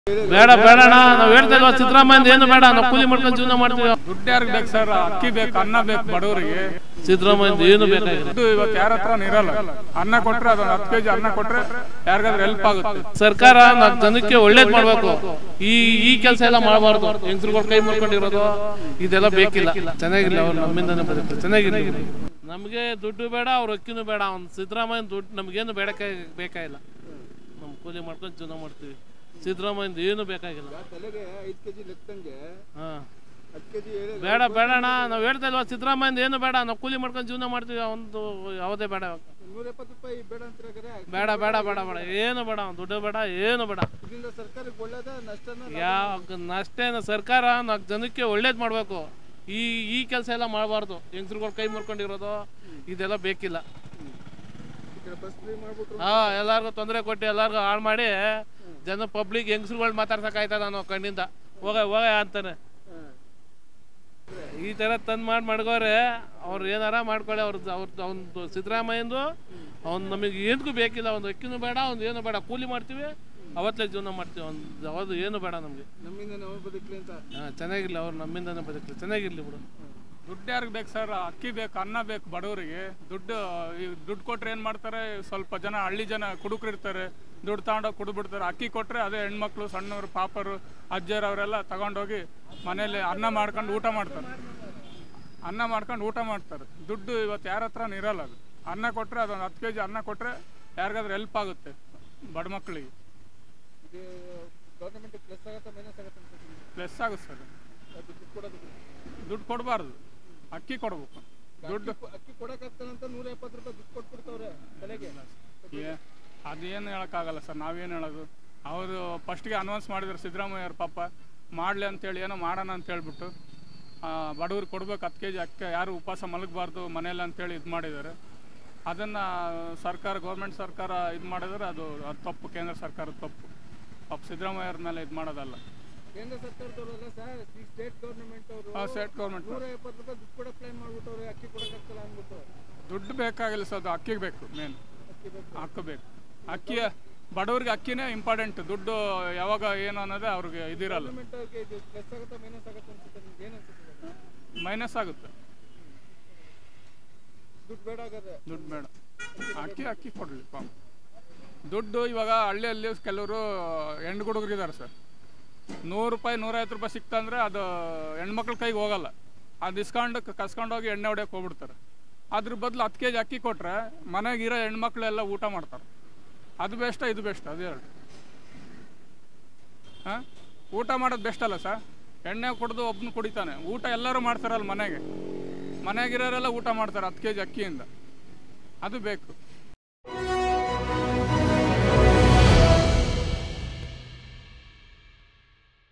ಬೇಡ ಬೇಡಣ್ಣ ನಾವ್ ಹೇಳ್ತಾ ಇಲ್ವಾ ಸಿದ್ದರಾಮಯ್ಯ ಏನು ಬೇಡ ನಾವು ಕೂಲಿ ಮಾಡ್ಕೊಂಡು ಜೀವನ ಮಾಡ್ತೀವಿ ದುಡ್ಡು ಯಾರಿಗೆ ಬೇಕು ಸರ್ ಅಕ್ಕಿ ಬೇಕು ಅನ್ನ ಬೇಕು ಬಡವರಿಗೆ ಸಿದ್ದರಾಮಯ್ಯ ಏನು ಬೇಕಾಗಿಲ್ಲ ದುಡ್ಡು ಇವತ್ತು ಯಾರ ಹತ್ರ ಇರಲ್ಲ ಅನ್ನ ಕೊಟ್ರೆ ಅದೊಂದು ಹತ್ತು ಕೆಜಿ ಅನ್ನ ಕೊಟ್ರೆ ಯಾರಿಗಾದ್ರೂ ಹೆಲ್ಪ್ ಆಗುತ್ತೆ ಸರ್ಕಾರ ನಾಲ್ಕು ಜನಕ್ಕೆ ಒಳ್ಳೇದ್ ಮಾಡ್ಬೇಕು ಈ ಈ ಕೆಲಸ ಎಲ್ಲ ಮಾಡಬಾರ್ದು ಹೆಂಗಸ್ರುಗಳು ಕೈ ಮುರ್ಕೊಂಡಿರೋದು ಇದೆಲ್ಲ ಬೇಕಿಲ್ಲ ಚೆನ್ನಾಗಿಲ್ಲ ಅವ್ರು ನಮ್ಮಿಂದನೇ ಬದುಕ್ತಾರೆ ಚೆನ್ನಾಗಿರ್ಲಿ ನಮಗೆ ದುಡ್ಡು ಬೇಡ ಅವ್ರ ಅಕ್ಕಿನೂ ಬೇಡ ಅವ್ನು ಸಿದ್ದರಾಮಯ್ಯ ದುಡ್ಡು ನಮಗೇನು ಬೇಡಕ್ಕೆ ಬೇಕಾಗಿಲ್ಲ ನಮ್ಮ ಕೂಲಿ ಮಾಡ್ಕೊಂಡು ಜೀವನ ಮಾಡ್ತೀವಿ ಸಿದ್ದರಾಮಯ್ಯಂದು ಏನು ಬೇಕಾಗಿಲ್ಲ ತಲೆಗೆ ಐದು ಕೆಜಿ ಲೆಕ್ಕಂಗೆ ಹಾಂ ಹತ್ತು ಕೆಜಿ ಹೇಳಿ ಬೇಡ ಬೇಡಣ್ಣ ನಾವು ಹೇಳ್ತಾ ಇಲ್ವಾ ಸಿದ್ದರಾಮಯ್ಯಂದು ಏನು ಬೇಡ ನಾವು ಕೂಲಿ ಮಾಡ್ಕೊಂಡು ಜೀವನ ಮಾಡ್ತೀವಿ ಒಂದು ಯಾವುದೇ ಬೇಡ ನೂರ ಎಪ್ಪತ್ತು ರೂಪಾಯಿ ಬೇಡ ಅಂತಿರಾಗರೆ ಬೇಡ ಬೇಡ ಬೇಡ ಬೇಡ ಏನು ಬೇಡ ಅವ್ನ್ ದುಡ್ಡು ಬೇಡ ಏನು ಬೇಡ ಇದರಿಂದ ಸರ್ಕಾರಕ್ಕೆ ಒಳ್ಳೇದ ನಷ್ಟನ ಯಾವ ನಷ್ಟೇನ ಸರ್ಕಾರ ನಾಲ್ಕು ಜನಕ್ಕೆ ಒಳ್ಳೇದು ಮಾಡಬೇಕು ಈ ಈ ಕೆಲಸ ಎಲ್ಲ ಮಾಡಬಾರ್ದು ಹೆಂಗಸ್ರುಗಳು ಕೈ ಮುರ್ಕೊಂಡಿರೋದು ಇದೆಲ್ಲ ಬೇಕಿಲ್ಲ ಈ ಕಡೆ ಬಸ್ ಫ್ರೀ ಮಾಡ್ಬಿಟ್ರು ಹಾ ಎಲ್ಲಾರ್ಗು ತೊಂದರೆ ಕೊಟ್ಟು ಎಲ್ಲಾರ್ಗು ಹಾಳು ಮಾಡಿ ಜನ ಪಬ್ಲಿಕ್ ಹೆಂಗಸ್ರುಗಳು ಮಾತಾಡ್ಸಕ್ಕಾಯ್ತಾ ನಾನು ಕಣ್ಣಿಂದ ಹೋಗ ಹೋಗ ಅಂತಾನೆ ಈ ಥರ ತಂದು ಮಾಡಿ ಮಡ್ಗೋರೆ ಅವ್ರು ಏನಾರ ಮಾಡ್ಕೊಳ್ಳಿ ಅವ್ರದ್ದು ಅವ್ರದ್ದು ಅವ್ನದು ಸಿದ್ದರಾಮಯ್ಯಂದು ಅವ್ನು ನಮಗೆ ಏನಕ್ಕೂ ಬೇಕಿಲ್ಲ ಒಂದು ಅಕ್ಕಿನೂ ಬೇಡ ಒಂದು ಏನು ಬೇಡ ಕೂಲಿ ಮಾಡ್ತೀವಿ ಅವತ್ತೇ ಜೀವನ ಮಾಡ್ತೀವಿ ಒಂದು ಯಾವುದು ಏನು ಬೇಡ ನಮಗೆ ನಮ್ಮಿಂದ ನಾವು ಬದುಕಲಿ ಅಂತ ಹಾಂ ಚೆನ್ನಾಗಿರ್ಲಿ ಅವ್ರು ನಮ್ಮಿಂದನೇ ಬದುಕಲಿ ಚೆನ್ನಾಗಿರ್ಲಿ ಬಿಡು ದುಡ್ಡು ಯಾರಿಗೆ ಬೇಕು ಸರ್ ಅಕ್ಕಿ ಬೇಕು ಅನ್ನ ಬೇಕು ಬಡವರಿಗೆ ದುಡ್ಡು ಈ ದುಡ್ಡು ಕೊಟ್ರೆ ಏನು ಮಾಡ್ತಾರೆ ಸ್ವಲ್ಪ ಜನ ಹಳ್ಳಿ ಜನ ಕುಡುಕರು ಇರ್ತಾರೆ ದುಡ್ಡು ತಗೊಂಡೋಗಿ ಕುಡಿದ್ಬಿಡ್ತಾರೆ ಅಕ್ಕಿ ಕೊಟ್ಟರೆ ಅದೇ ಹೆಣ್ಮಕ್ಳು ಸಣ್ಣವರು ಪಾಪರು ಅಜ್ಜರು ಅವರೆಲ್ಲ ತಗೊಂಡೋಗಿ ಮನೇಲಿ ಅನ್ನ ಮಾಡ್ಕೊಂಡು ಊಟ ಮಾಡ್ತಾರೆ ಅನ್ನ ಮಾಡ್ಕೊಂಡು ಊಟ ಮಾಡ್ತಾರೆ ದುಡ್ಡು ಇವತ್ತು ಯಾರ ಹತ್ರ ಇರಲ್ಲ ಅದು ಅನ್ನ ಕೊಟ್ಟರೆ ಅದೊಂದು ಹತ್ತು ಕೆ ಜಿ ಅನ್ನ ಕೊಟ್ಟರೆ ಯಾರಿಗಾದ್ರೂ ಹೆಲ್ಪ್ ಆಗುತ್ತೆ ಬಡ ಮಕ್ಕಳಿಗೆ ಇದು ಗೌರ್ಮೆಂಟ್ ಪ್ಲಸ್ ಆಗತ್ತಾ ಮೈನಸ್ ಆಗತ್ತೆ ಅಂತ ಪ್ಲಸ್ ಆಗುತ್ತೆ ಸರ್ ಅದು ದುಡ್ಡು ಕೊಡೋದು ದುಡ್ಡು ಕೊಡಬಾರ್ದು ಅಕ್ಕಿ ಕೊಡ್ಬೇಕು ದುಡ್ಡು ಅಕ್ಕಿ- ಅಕ್ಕಿ ಕೊಡಕ್ಕಾಗ್ತಾನಂತ ನೂರ ಎಪ್ಪತ್ತು ರೂಪಾಯಿ ದುಡ್ಡು ಕೊಟ್ಬಿಡ್ತಾವ್ರೆ ತಲೆಗೆ ಏ ಅದೇನು ಹೇಳೋಕ್ಕಾಗಲ್ಲ ಸರ್ ನಾವೇನು ಹೇಳೋದು ಅವರು ಫಸ್ಟ್ಗೆ ಅನೌನ್ಸ್ ಮಾಡಿದ್ರು ಸಿದ್ದರಾಮಯ್ಯ ಅವ್ರ ಪಾಪ ಮಾಡಲಿ ಅಂತೇಳಿ ಏನೋ ಮಾಡೋಣ ಅಂತ ಹೇಳ್ಬಿಟ್ಟು ಬಡವ್ರಿಗೆ ಕೊಡ್ಬೇಕು ಹತ್ತು ಕೆ ಜಿ ಅಕ್ಕಿ ಯಾರು ಉಪವಾಸ ಮಲಗಬಾರ್ದು ಮನೇಲಿ ಅಂತೇಳಿ ಇದು ಮಾಡಿದ್ದಾರೆ ಅದನ್ನು ಸರ್ಕಾರ ಗೌರ್ಮೆಂಟ್ ಸರ್ಕಾರ ಇದು ಮಾಡಿದ್ರೆ ಅದು ಅದು ತಪ್ಪು ಕೇಂದ್ರ ಸರ್ಕಾರದ ತಪ್ಪು ಪಾಪ ಸಿದ್ದರಾಮಯ್ಯ ಅವ್ರ ಮೇಲೆ ಇದು ಮಾಡೋದಲ್ಲ ಕೇಂದ್ರ ಸರ್ಕಾರದವರಲ್ಲ ಸರ್ ಈ ಸ್ಟೇಟ್ ಗೌರ್ಮೆಂಟ್ ಅವರು ಹಾಂ ಸ್ಟೇಟ್ ಗೌರ್ಮೆಂಟ್ ನೂರ ಎಪ್ಪತ್ತು ರೂಪಾಯಿ ದುಡ್ಡು ಕೊಡೋ ಪ್ಲಾನ್ ಮಾಡ್ಬಿಟ್ಟವ್ರೆ ಅಕ್ಕಿ ಕೊಡಕ್ಕಾಗ್ತಲ್ಲ ಅಂದ್ಬಿಟ್ಟು ದುಡ್ಡು ಬೇಕಾಗಿಲ್ಲ ಸರ್ ಅದು ಅಕ್ಕಿಗೆ ಬೇಕು ಮೇನ್ ಅಕ್ಕಿ ಬೇಕು ಅಕ್ಕಿ ಬೇಕು ಅಕ್ಕಿ ಬಡವ್ರಿಗೆ ಅಕ್ಕಿನೇ ಇಂಪಾರ್ಟೆಂಟ್ ದುಡ್ಡು ಯಾವಾಗ ಏನು ಅನ್ನೋದೇ ಅವ್ರಿಗೆ ಇದಿರಲ್ಲ ಗೌರ್ಮೆಂಟ್ ಅವ್ರಿಗೆ ಇದು ಪ್ಲಸ್ ಆಗತ್ತಾ ಮೈನಸ್ ಆಗತ್ತೆ ಅನ್ಸುತ್ತೆ ನಿಮ್ಗೆ ಏನು ಅನ್ಸುತ್ತೆ ಇವಾಗ? ಮೈನಸ್ ಆಗುತ್ತೆ ದುಡ್ಡು ಬೇಡ ಹಾಗಾದ್ರೆ ದುಡ್ಡು ಬೇಡ ಅಕ್ಕಿ ಅಕ್ಕಿ ಕೊಡಲಿ ಪಾಪ ದುಡ್ಡು ಇವಾಗ ಹಳ್ಳಿಯಲ್ಲಿ ಕೆಲವರು ಹೆಣ್ಣು ಹುಡುಗರಿದ್ದಾರೆ ಸರ್ ನೂರು ರೂಪಾಯಿ ನೂರೈವತ್ತು ರೂಪಾಯಿ ಸಿಕ್ತಂದ್ರೆ ಅದು ಹೆಣ್ಮಕ್ಳ ಕೈಗೆ ಹೋಗಲ್ಲ ಅದು ಇಸ್ಕೊಂಡು ಕಸ್ಕೊಂಡೋಗಿ ಎಣ್ಣೆ ಹೊಡ್ಯಕ್ಕೆ ಹೋಗ್ಬಿಡ್ತಾರೆ ಅದ್ರ ಬದಲು ಹತ್ತು ಕೆ ಜಿ ಅಕ್ಕಿ ಕೊಟ್ಟರೆ ಮನೆಗಿರೋ ಹೆಣ್ಮಕ್ಳೆಲ್ಲ ಊಟ ಮಾಡ್ತಾರೆ ಅದು ಬೆಸ್ಟ ಇದು ಬೆಸ್ಟ್ ಅದು ಎರಡು ಹಾಂ ಊಟ ಮಾಡೋದು ಬೆಸ್ಟ್ ಅಲ್ಲ ಸರ್ ಎಣ್ಣೆ ಕುಡ್ದು ಒಬ್ಬನು ಕುಡಿತಾನೆ ಊಟ ಎಲ್ಲರೂ ಮಾಡ್ತಾರಲ್ಲ ಮನೆಗೆ ಮನೆಗಿರೋರೆಲ್ಲ ಊಟ ಮಾಡ್ತಾರೆ ಹತ್ತು ಕೆ ಜಿ ಅಕ್ಕಿಯಿಂದ ಅದು ಬೇಕು